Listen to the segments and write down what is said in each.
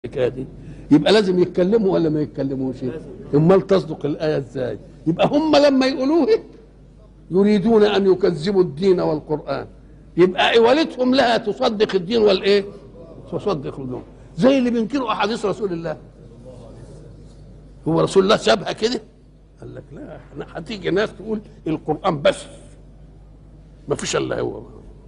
الحكايه دي يبقى لازم يتكلموا ولا ما يتكلموش امال تصدق الايه ازاي يبقى هم لما يقولوه يريدون ان يكذبوا الدين والقران يبقى اولتهم لها تصدق الدين والايه تصدق الدين زي اللي بينكروا احاديث رسول الله هو رسول الله سابها كده قال لك لا احنا هتيجي ناس تقول القران بس ما فيش الا هو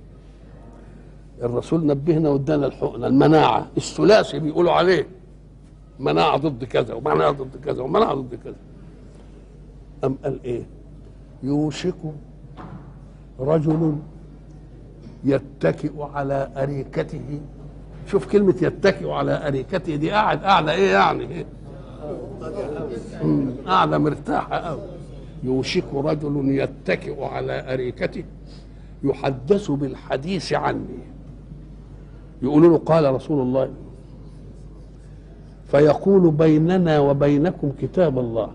الرسول نبهنا وادانا الحقنه المناعه الثلاثي بيقولوا عليه مناعه ضد كذا ومناعه ضد كذا ومناعه ضد كذا أم قال ايه يوشك رجل يتكئ على أريكته شوف كلمة يتكئ على أريكته دي قاعد قاعدة إيه يعني إيه؟ قاعدة مرتاحة أوي يوشك رجل يتكئ على أريكته يحدث بالحديث عني يقولوا له قال رسول الله فيقول بيننا وبينكم كتاب الله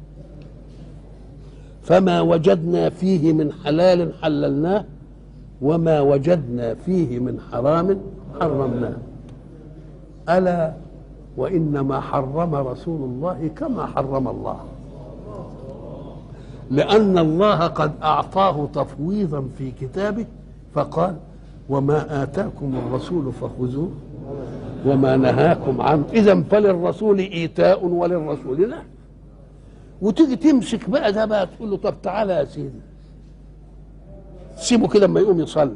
فما وجدنا فيه من حلال حللناه وما وجدنا فيه من حرام حرمناه الا وانما حرم رسول الله كما حرم الله لان الله قد اعطاه تفويضا في كتابه فقال وما اتاكم الرسول فخذوه وما نهاكم عنه اذا فللرسول ايتاء وللرسول لا وتيجي تمسك بقى ده بقى تقول له طب تعالى يا سيدي سيبه كده اما يقوم يصلي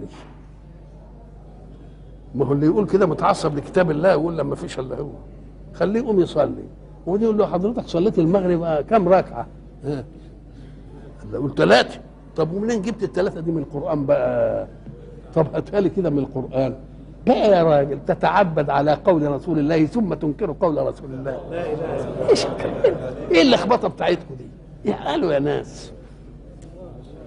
ما هو اللي يقول كده متعصب لكتاب الله يقول لما فيش الا هو خليه يقوم يصلي ودي يقول له حضرتك صليت المغرب كم ركعه؟ ها يقول ثلاثه طب ومنين جبت الثلاثه دي من القران بقى؟ طب هاتها لي كده من القران بقى يا راجل تتعبد على قول رسول الله ثم تنكر قول رسول الله لا اله الا الله ايش ايه اللخبطه بتاعتكم دي؟ قالوا يا ناس